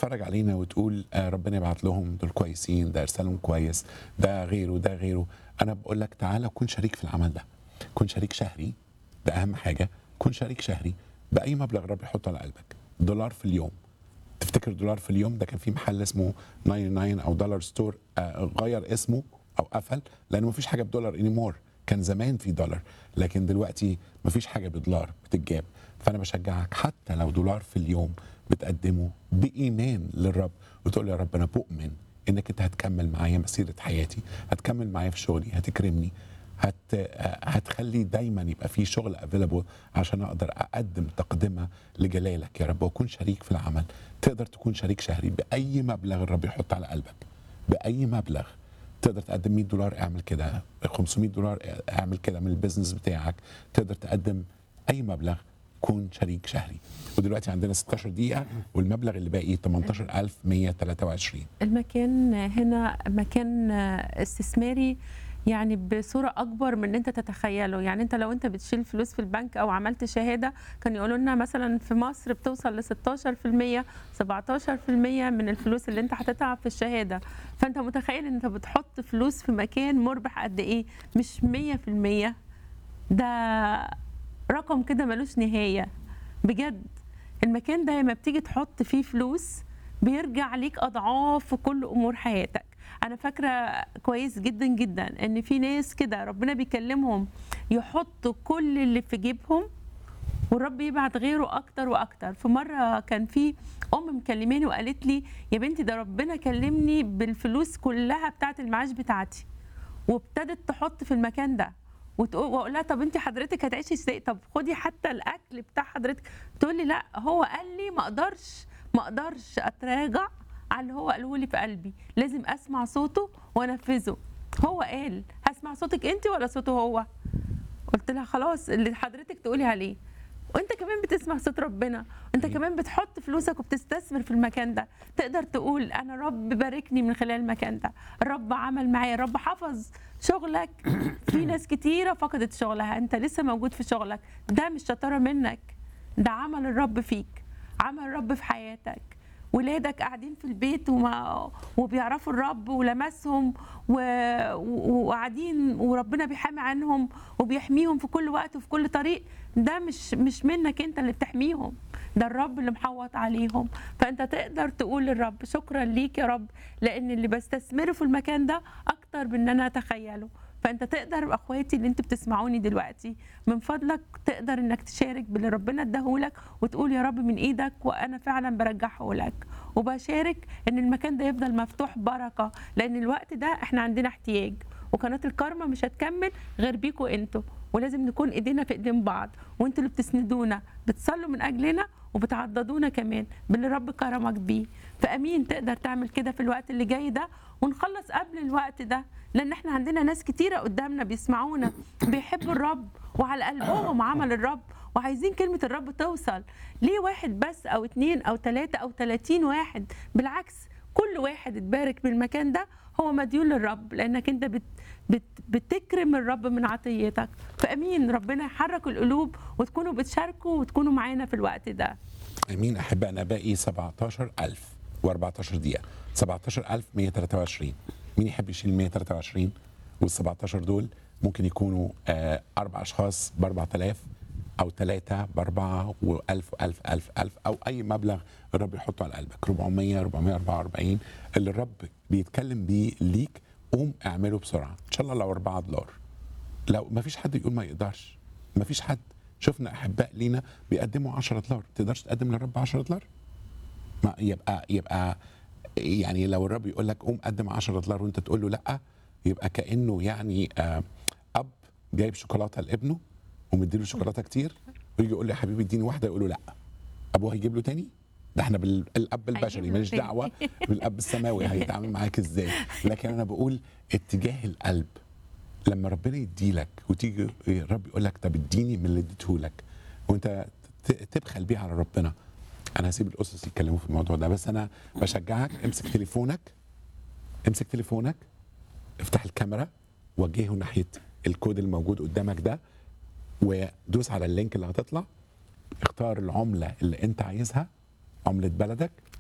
تتفرج علينا وتقول آه ربنا يبعت لهم دول كويسين ده ارسالهم كويس ده غيره ده غيره انا بقول لك تعالى كن شريك في العمل ده كن شريك شهري ده اهم حاجه كن شريك شهري باي مبلغ رب يحطه على قلبك دولار في اليوم تفتكر دولار في اليوم ده كان في محل اسمه 99 او دولار ستور آه غير اسمه او قفل لانه مفيش حاجه بدولار انيمور كان زمان في دولار لكن دلوقتي مفيش حاجه بدولار بتتجاب فانا بشجعك حتى لو دولار في اليوم بتقدمه بايمان للرب وتقول يا رب انا بؤمن انك انت هتكمل معايا مسيره حياتي هتكمل معايا في شغلي هتكرمني هت هتخلي دايما يبقى في شغل افيلابل عشان اقدر اقدم تقدمه لجلالك يا رب واكون شريك في العمل تقدر تكون شريك شهري باي مبلغ الرب يحط على قلبك باي مبلغ تقدر تقدم 100 دولار اعمل كده 500 دولار اعمل كده من البيزنس بتاعك تقدر تقدم اي مبلغ كون شريك شهري ودلوقتي عندنا 16 دقيقه والمبلغ اللي باقي 18123 المكان هنا مكان استثماري يعني بصوره اكبر من ان انت تتخيله يعني انت لو انت بتشيل فلوس في البنك او عملت شهاده كان يقولوا لنا مثلا في مصر بتوصل ل 16% 17% من الفلوس اللي انت حاططها في الشهاده فانت متخيل ان انت بتحط فلوس في مكان مربح قد ايه مش 100% ده رقم كده ملوش نهايه بجد المكان ده لما بتيجي تحط فيه فلوس بيرجع ليك اضعاف في كل امور حياتك انا فاكره كويس جدا جدا ان في ناس كده ربنا بيكلمهم يحطوا كل اللي في جيبهم والرب يبعت غيره اكتر واكتر في مره كان في ام مكلماني وقالت لي يا بنتي ده ربنا كلمني بالفلوس كلها بتاعه المعاش بتاعتي وابتدت تحط في المكان ده وتقول واقول لها طب انت حضرتك هتعيشي ازاي طب خدي حتى الاكل بتاع حضرتك تقول لي لا هو قال لي ما اقدرش ما اقدرش اتراجع على اللي هو قاله لي في قلبي لازم اسمع صوته وانفذه هو قال هسمع صوتك انت ولا صوته هو قلت لها خلاص اللي حضرتك تقولي عليه وانت كمان بتسمع صوت ربنا انت كمان بتحط فلوسك وبتستثمر في المكان ده تقدر تقول انا رب باركني من خلال المكان ده الرب عمل معايا الرب حفظ شغلك في ناس كتيره فقدت شغلها انت لسه موجود في شغلك ده مش شطاره منك ده عمل الرب فيك عمل الرب في حياتك ولادك قاعدين في البيت وما وبيعرفوا الرب ولمسهم وقاعدين وربنا بيحامي عنهم وبيحميهم في كل وقت وفي كل طريق ده مش مش منك انت اللي بتحميهم ده الرب اللي محوط عليهم فانت تقدر تقول للرب شكرا ليك يا رب لان اللي بستثمره في المكان ده اكتر من ان انا اتخيله فانت تقدر اخواتي اللي انتوا بتسمعوني دلوقتي من فضلك تقدر انك تشارك باللي ربنا اداهولك وتقول يا رب من ايدك وانا فعلا برجعه لك وبشارك ان المكان ده يفضل مفتوح بركه لان الوقت ده احنا عندنا احتياج وقناه الكارما مش هتكمل غير بيكوا انتوا ولازم نكون ايدينا في ايدين بعض وانتوا اللي بتسندونا بتصلوا من اجلنا وبتعضدونا كمان باللي رب كرمك بيه فامين تقدر تعمل كده في الوقت اللي جاي ده ونخلص قبل الوقت ده لان احنا عندنا ناس كتيره قدامنا بيسمعونا بيحبوا الرب وعلى قلبهم عمل الرب وعايزين كلمة الرب توصل ليه واحد بس أو اتنين أو تلاتة أو تلاتين واحد بالعكس كل واحد اتبارك بالمكان ده هو مديون للرب لأنك أنت بت بت بتكرم الرب من عطيتك فأمين ربنا يحرك القلوب وتكونوا بتشاركوا وتكونوا معانا في الوقت ده امين احبائنا باقي 17000 و14 دقيقه 17123 مين يحب يشيل 123 وال 17 دول ممكن يكونوا آه اربع اشخاص ب 4000 او ثلاثه باربعه و1000 1000 1000 1000 او اي مبلغ الرب يحطه على قلبك 400 444 اللي الرب بيتكلم بيه ليك قوم اعمله بسرعه ان شاء الله لو 4 دولار لو ما فيش حد يقول ما يقدرش ما فيش حد شفنا احباء لينا بيقدموا 10 دولار تقدرش تقدم للرب 10 دولار ما يبقى يبقى يعني لو الرب يقول لك قوم قدم 10 دولار وانت تقول له لا يبقى كانه يعني آه اب جايب شوكولاته لابنه ومديله شوكولاته كتير ويجي يقول له يا حبيبي اديني واحده يقول له لا ابوه هيجيب له تاني ده احنا بالاب البشري ماليش دعوه بالاب السماوي هيتعامل معاك ازاي لكن انا بقول اتجاه القلب لما ربنا يديلك وتيجي الرب يقول لك طب اديني من اللي اديته لك وانت تبخل بيه على ربنا انا هسيب الاسس يتكلموا في الموضوع ده بس انا بشجعك امسك تليفونك امسك تليفونك افتح الكاميرا وجهه ناحيه الكود الموجود قدامك ده ودوس على اللينك اللي هتطلع اختار العمله اللي انت عايزها عمله بلدك